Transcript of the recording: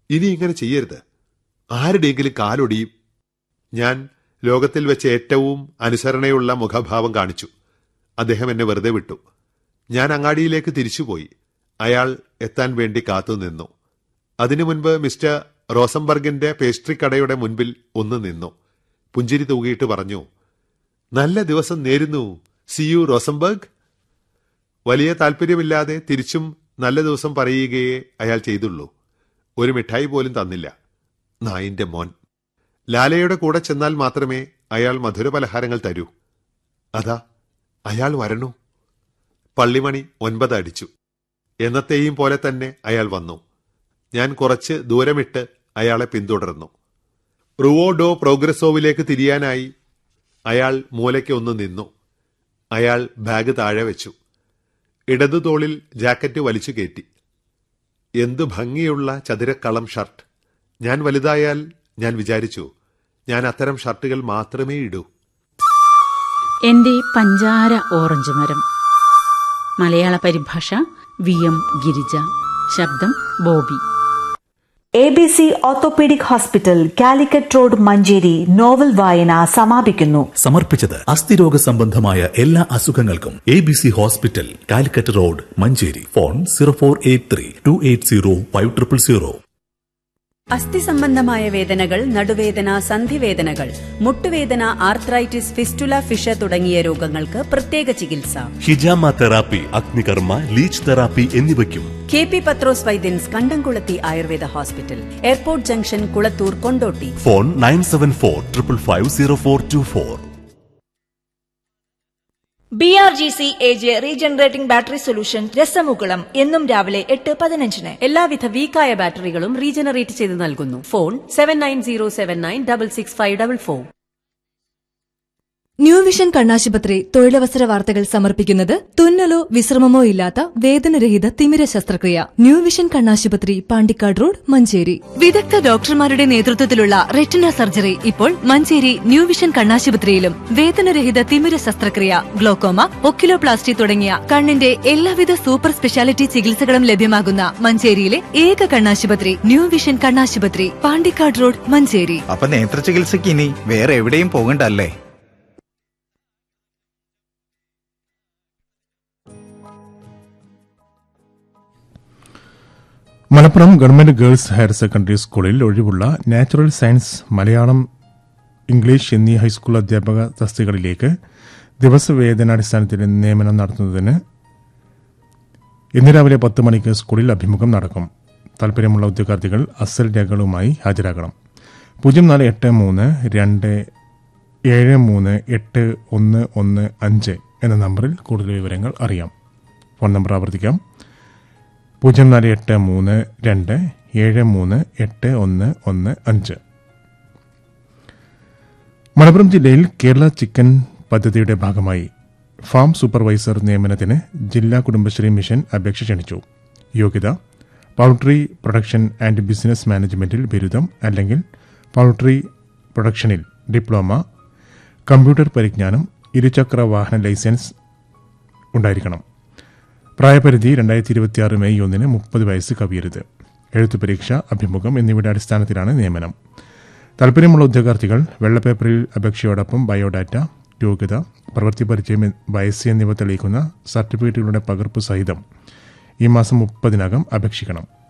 ഇനി ഇങ്ങനെ ചെയ്യരുത് ആരുടെയെങ്കിലും കാലൊടിയും ഞാൻ ലോകത്തിൽ വെച്ച് ഏറ്റവും അനുസരണയുള്ള മുഖഭാവം കാണിച്ചു അദ്ദേഹം എന്നെ വെറുതെ വിട്ടു ഞാൻ അങ്ങാടിയിലേക്ക് തിരിച്ചുപോയി അയാൾ എത്താൻ വേണ്ടി കാത്തുനിന്നു അതിനു മുൻപ് മിസ്റ്റർ റോസംബർഗിന്റെ പേസ്ട്രി കടയുടെ മുൻപിൽ ഒന്ന് നിന്നു പുഞ്ചിരി തൂകിയിട്ട് പറഞ്ഞു നല്ല ദിവസം നേരുന്നു സി യു റോസംബർഗ് വലിയ താല്പര്യമില്ലാതെ തിരിച്ചും നല്ല ദിവസം പറയുകയേ അയാൾ ചെയ്തുള്ളൂ ഒരു മിഠായി പോലും തന്നില്ല നായിന്റെ മോൻ ലാലയുടെ കൂടെ ചെന്നാൽ മാത്രമേ അയാൾ മധുരപലഹാരങ്ങൾ തരൂ അതാ അയാൾ വരണു പള്ളിമണി ഒൻപത് അടിച്ചു എന്നത്തെയും പോലെ തന്നെ അയാൾ വന്നു ഞാൻ കുറച്ച് ദൂരമിട്ട് അയാളെ പിന്തുടർന്നു റുവോ ഡോ പ്രോഗ്രസോവിലേക്ക് തിരിയാനായി അയാൾ മൂലയ്ക്ക് ഒന്ന് നിന്നു അയാൾ ബാഗ് താഴെ വെച്ചു ഇടതു തോളിൽ ജാക്കറ്റ് വലിച്ചു കയറ്റി എന്തു ഭംഗിയുള്ള ചതുരക്കളം ഷർട്ട് ഞാൻ വലുതായാൽ ഞാൻ വിചാരിച്ചു ഞാൻ അത്തരം ഷർട്ടുകൾ മാത്രമേ ഇടൂ എന്റെ പഞ്ചാര ഓറഞ്ച് മരം മലയാള പരിഭാഷ വി എം ഗിരിജ ശബ്ദം Bobby A B C orthopaedic hospital Calicut road Manjeri novel വായന സമാപിക്കുന്നു സമർപ്പിച്ചത് അസ്ഥിരോഗ സംബന്ധമായ എല്ലാ അസുഖങ്ങൾക്കും A B C hospital Calicut road Manjeri phone zero four eight three two eight zero five triple zero അസ്ഥി സംബന്ധമായ വേദനകൾ നടുവേദന സന്ധിവേദനകൾ മുട്ടുവേദന ആർത്രൈറ്റിസ് ഫിസ്റ്റുല ഫിഷ തുടങ്ങിയ രോഗങ്ങൾക്ക് പ്രത്യേക ചികിത്സ ഹിജാമ തെറാപ്പി അഗ്നികർമ്മ ലീച്ച് തെറാപ്പി എന്നിവയ്ക്കും കെ പി പത്രോസ് വൈദ്യൻസ് കണ്ടംകുളത്തി Ayurveda hospital airport junction Kulathur Kondotty phone nine seven four triple five zero four two four B R G C A J regenerating battery solution രസമുകുളം എന്നും രാവിലെ എട്ട് പതിനഞ്ചിന് എല്ലാവിധ വീക്കായ ബാറ്ററികളും റീജനറേറ്റ് ചെയ്ത് നൽകുന്നു phone seven nine zero seven nine double six five double four new vision കണ്ണാശുപത്രി തൊഴിലവസര വാർത്തകൾ സമർപ്പിക്കുന്നത് തുന്നലോ വിശ്രമമോ ഇല്ലാത്ത വേദനരഹിത തിമിര ശസ്ത്രക്രിയ ന്യൂ വിഷൻ കണ്ണാശുപത്രി പാണ്ടിക്കാട് റോഡ് മഞ്ചേരി വിദഗ്ധ ഡോക്ടർമാരുടെ നേതൃത്വത്തിലുള്ള റെറ്റിന സർജറി ഇപ്പോൾ മഞ്ചേരി ന്യൂ വിഷൻ കണ്ണാശുപത്രിയിലും വേദനരഹിത തിമിര ശസ്ത്രക്രിയ ഗ്ലോക്കോമ ഒക്കിലോപ്ലാസ്റ്റി തുടങ്ങിയ കണ്ണിന്റെ എല്ലാവിധ സൂപ്പർ സ്പെഷ്യാലിറ്റി ചികിത്സകളും ലഭ്യമാകുന്ന മഞ്ചേരിയിലെ ഏക കണ്ണാശുപത്രി ന്യൂ വിഷൻ കണ്ണാശുപത്രി പാണ്ടിക്കാട് റോഡ് മഞ്ചേരി അപ്പൊ നേത്ര ചികിത്സയ്ക്ക് ഇനി വേറെ എവിടെയും പോകണ്ടല്ലേ Malappuram government girls higher secondary സ്കൂളിൽ ഒഴിവുള്ള നാച്ചുറൽ സയൻസ് മലയാളം ഇംഗ്ലീഷ് എന്നീ ഹൈസ്കൂൾ അധ്യാപക തസ്തികളിലേക്ക് ദിവസവേതനാടിസ്ഥാനത്തിൽ നിയമനം നടത്തുന്നതിന് ഇന്ന് രാവിലെ പത്ത് മണിക്ക് സ്കൂളിൽ അഭിമുഖം നടക്കും താൽപര്യമുള്ള ഉദ്യോഗാർത്ഥികൾ അസൽ രേഖകളുമായി ഹാജരാകണം പൂജ്യം നാല് എട്ട് മൂന്ന് രണ്ട് ഏഴ് മൂന്ന് എട്ട് ഒന്ന് ഒന്ന് അഞ്ച് എന്ന നമ്പറിൽ കൂടുതൽ വിവരങ്ങൾ അറിയാം ഫോൺ നമ്പർ ആവർത്തിക്കാം പൂജ്യം നാല് എട്ട് മൂന്ന് രണ്ട് ഏഴ് മൂന്ന് എട്ട് ഒന്ന് ഒന്ന് അഞ്ച് മലപ്പുറം ജില്ലയിൽ കേരള ചിക്കൻ പദ്ധതിയുടെ ഭാഗമായി ഫാം സൂപ്പർവൈസർ നിയമനത്തിന് ജില്ലാ കുടുംബശ്രീ മിഷൻ അപേക്ഷ ക്ഷണിച്ചു യോഗ്യത പൗൾട്രി പ്രൊഡക്ഷൻ ആൻഡ് ബിസിനസ് മാനേജ്മെന്റിൽ ബിരുദം അല്ലെങ്കിൽ പൗൾട്രി പ്രൊഡക്ഷനിൽ ഡിപ്ലോമ കമ്പ്യൂട്ടർ പരിജ്ഞാനം ഇരുചക്ര വാഹന ലൈസൻസ് ഉണ്ടായിരിക്കണം പ്രായപരിധി രണ്ടായിരത്തി ഇരുപത്തിയാറ് മെയ് ഒന്നിന് മുപ്പത് വയസ്സ് കവിയരുത് എഴുത്തു പരീക്ഷ അഭിമുഖം എന്നിവയുടെ അടിസ്ഥാനത്തിലാണ് നിയമനം താൽപ്പര്യമുള്ള ഉദ്യോഗാർത്ഥികൾ വെള്ളപ്പേപ്പറിൽ അപേക്ഷയോടൊപ്പം ബയോഡാറ്റ യോഗ്യത പ്രവൃത്തി പരിചയം വയസ്സ് എന്നിവ തെളിയിക്കുന്ന സർട്ടിഫിക്കറ്റുകളുടെ പകർപ്പ് സഹിതം ഈ മാസം മുപ്പതിനകം അപേക്ഷിക്കണം